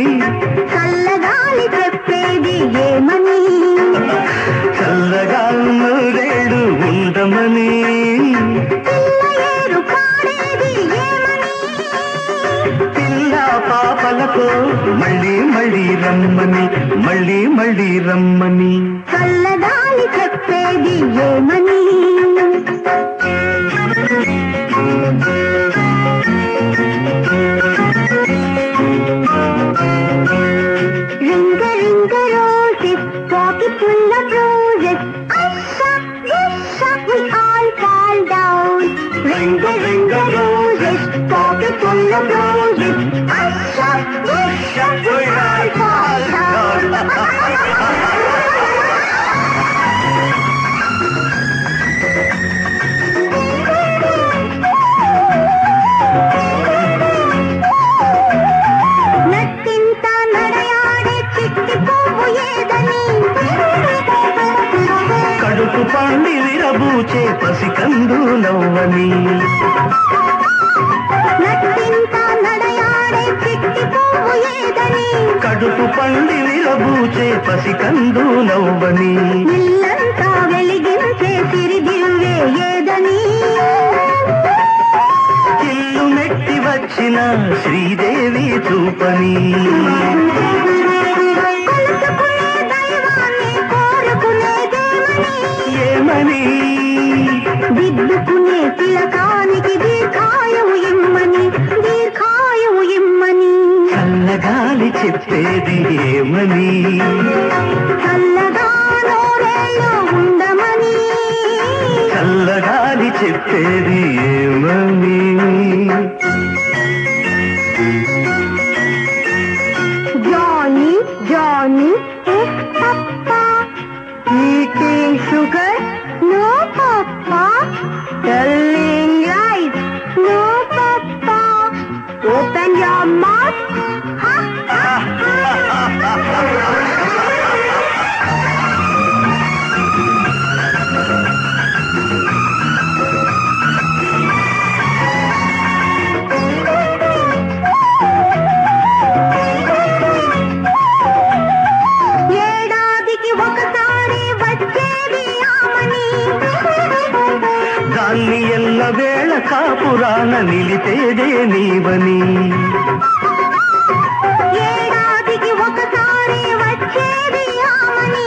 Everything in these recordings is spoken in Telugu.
చల్లగాలి చెప్పేది ఏమని చల్లగా నూరేడు ఉండమని పిల్ల ఏరు పాడేది ఏమని పిల్ల పాపలతో మళ్ళీ మళ్ళీ రమ్మని మళ్ళీ మళ్ళీ రమ్మని చల్లగాలి చెప్పేది ఏమని రింగ రింగ roses, pocket full of roses. Usha, usha, we all fall down. Ring a ring a roses, pocket full of roses. Usha, usha, we all fall down. నట్టింత నడయాడే చిట్టి పువ్వు ఏదని కడుపు పండి విరబూచే పసికందు నవ్వని నట్టింత నడయాడే చిట్టి పువ్వు ఏదని కడుపు పండి విరబూచే పసికందు నవ్వని ఇల్లంతా వెలిగించే సిరిదివ్వే ఏదని ఇల్లు మెట్టి వచ్చిన శ్రీదేవి చూపని కొలుసుకునే దైవాన్ని కోరుకునేదేమని ఏమని దిద్దుకునే తిలకానికి దీర్ఘాయువు ఇమ్మని దీర్ఘాయువు ఇమ్మని చల్లగాలి చెప్పేది ఏమని చల్లగా నూరేళ్ళు ఉండమని చల్లగాలి చెప్పేది ఏమని Johnny Johnny yes papa eating sugar no papa telling right no papa open your mouth ఏడాదికి ఒకసారి వచ్చేది ఆమని దాన్ని ఎల్ల వేళ కాపురాన నిలిపేదే నీవని ఏడాదికి ఒకసారి వచ్చేది ఆమని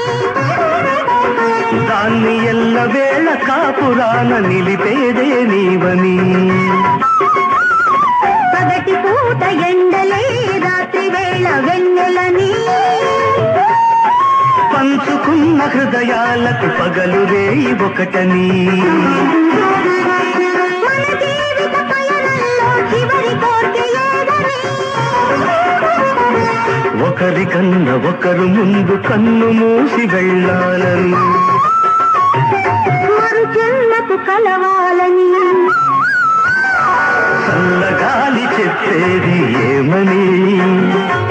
దాన్ని ఎల్ల వేళ కాపురాన నిలిపేదే నీవని పగటి పూట ఎండలే రాత్రి వేళ వెన్నెలని పంచుకున్న హృదయాలకు పగలు రేయి ఒకటని మన జీవిత పయనంలో చివరి కోరిక ఏదని ఒకరికన్న ఒకరు ముందు కన్ను మూసి వెళ్ళాలని మరు జన్మకు కలవాలని చల్లగాలి చెప్పేది ఏమని